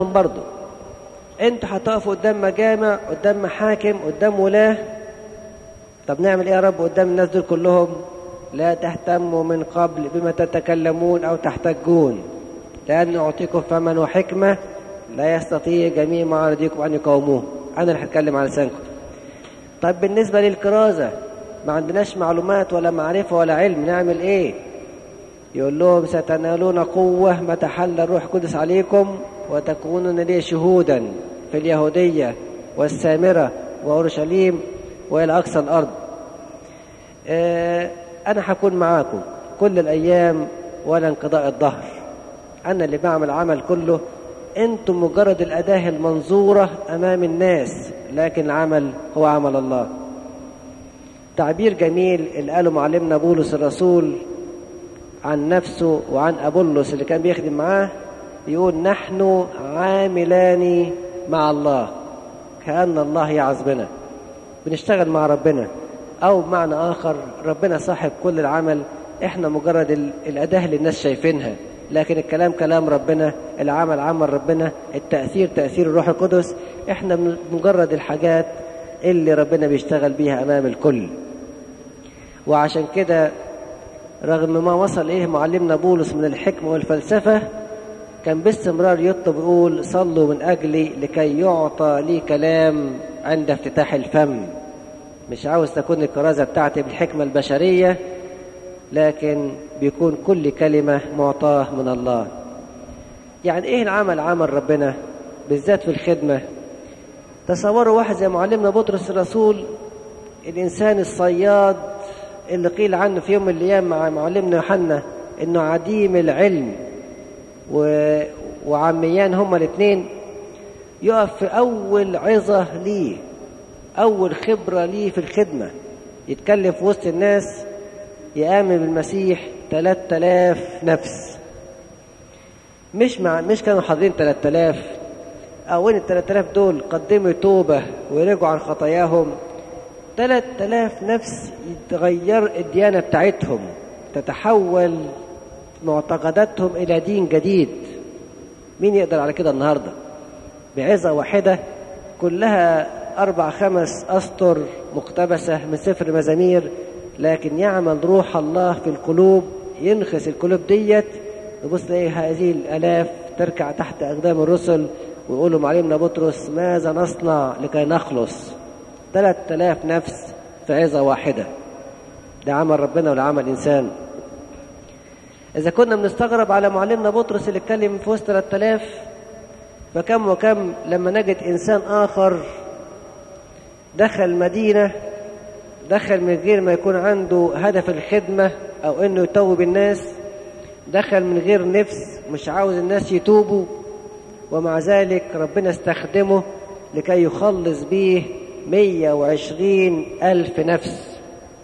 برضه انتوا هتقفوا قدام مجامع قدام محاكم قدام ولاه طب نعمل ايه يا رب قدام الناس دول كلهم لا تهتموا من قبل بما تتكلمون او تحتجون لان اعطيكم فما وحكمه لا يستطيع جميع معارضيكم ان يقاوموه انا اللي هتكلم على لسانكم طب بالنسبه للكرازه ما عندناش معلومات ولا معرفه ولا علم نعمل ايه يقول لهم ستنالون قوه متى حل الروح القدس عليكم وتكونون لي شهودا في اليهوديه والسامره واورشليم والى اقصى الارض آه انا هكون معاكم كل الايام ولا انقضاء الظهر انا اللي بعمل عمل كله انتم مجرد الاداه المنظوره امام الناس لكن العمل هو عمل الله تعبير جميل اللي قاله معلمنا بولس الرسول عن نفسه وعن ابولس اللي كان بيخدم معاه يقول نحن عاملان مع الله كأن الله يعظ بنا بنشتغل مع ربنا أو بمعنى آخر ربنا صاحب كل العمل إحنا مجرد الأداة اللي الناس شايفينها لكن الكلام كلام ربنا العمل عمل ربنا التأثير تأثير الروح القدس إحنا مجرد الحاجات اللي ربنا بيشتغل بيها أمام الكل وعشان كده رغم ما وصل إليه معلمنا بولس من الحكمة والفلسفة كان باستمرار يطلب يقول صلوا من أجلي لكي يعطى لي كلام عند افتتاح الفم مش عاوز تكون الكرازة بتاعتي بالحكمة البشرية لكن بيكون كل كلمة معطاة من الله يعني ايه العمل عمل ربنا بالذات في الخدمة تصوروا واحد زي معلمنا بطرس الرسول الإنسان الصياد اللي قيل عنه في يوم من الأيام مع معلمنا يوحنا إنه عديم العلم و... وعميان هما الاثنين يقف في أول عظة ليه أول خبرة ليه في الخدمة يتكلم في وسط الناس يآمن بالمسيح 3000 نفس مش مع مش كانوا حاضرين 3000 أو إن ال 3000 دول قدموا توبة ورجعوا عن خطاياهم 3000 نفس يتغير الديانة بتاعتهم تتحول معتقداتهم إلى دين جديد مين يقدر على كده النهاردة بعظة واحدة كلها أربع خمس أسطر مقتبسة من سفر مزامير لكن يعمل روح الله في القلوب ينخس القلوب ديت تبص تلاقي هذه الآلاف تركع تحت أقدام الرسل ويقولوا معلمنا بطرس ماذا نصنع لكي نخلص ثلاث آلاف نفس في عظة واحدة ده عمل ربنا ولا عمل إنسان إذا كنا بنستغرب على معلمنا بطرس اللي اتكلم في وسط 3000 فكم وكم لما نجد إنسان آخر دخل مدينة دخل من غير ما يكون عنده هدف الخدمة أو إنه يتوب الناس دخل من غير نفس مش عاوز الناس يتوبوا ومع ذلك ربنا استخدمه لكي يخلص به 120 ألف نفس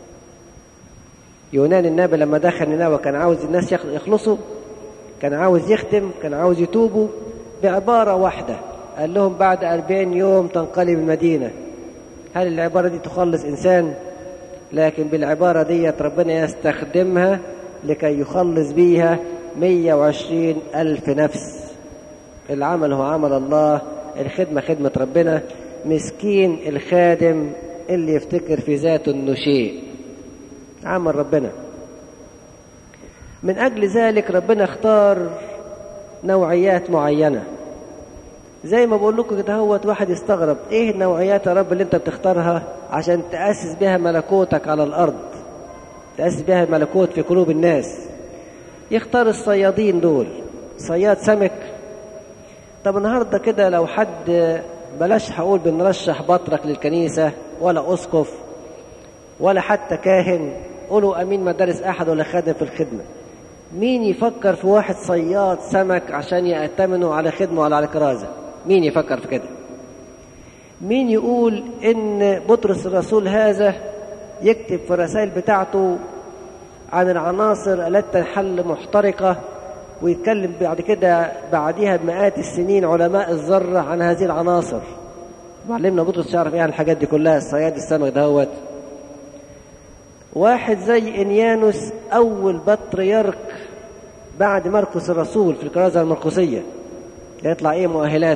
يونان النبي لما دخل نينوى كان عاوز الناس يخلصوا كان عاوز يختم كان عاوز يتوبوا بعبارة واحدة قال لهم بعد أربعين يوم تنقلب المدينة هل العبارة دي تخلص إنسان لكن بالعبارة دي ربنا يستخدمها لكي يخلص بيها 120 ألف نفس العمل هو عمل الله الخدمة خدمة ربنا مسكين الخادم اللي يفتكر في ذاته انه شيء عمل ربنا من أجل ذلك ربنا اختار نوعيات معينة زي ما بقول لكم كده هوت واحد يستغرب ايه النوعيات يا رب اللي انت بتختارها عشان تأسس بها ملكوتك على الأرض تأسس بها الملكوت في قلوب الناس يختار الصيادين دول صياد سمك طب النهارده كده لو حد بلاش هقول بنرشح بطرك للكنيسة ولا أسقف ولا حتى كاهن قولوا أمين مدارس أحد ولا خادم في الخدمة مين يفكر في واحد صياد سمك عشان يأتمنوا على خدمة ولا على كرازة مين يفكر في كده مين يقول إن بطرس الرسول هذا يكتب في الرسائل بتاعته عن العناصر التي تنحل محترقة ويتكلم بعد كده بعديها بمئات السنين علماء الذرة عن هذه العناصر معلمنا بطرس يعرف ايه عن الحاجات دي كلها الصياد السمك دهوت واحد زي انيانوس اول بطريرك بعد مرقس الرسول في الكرازة المرقسية يطلع ايه مؤهلات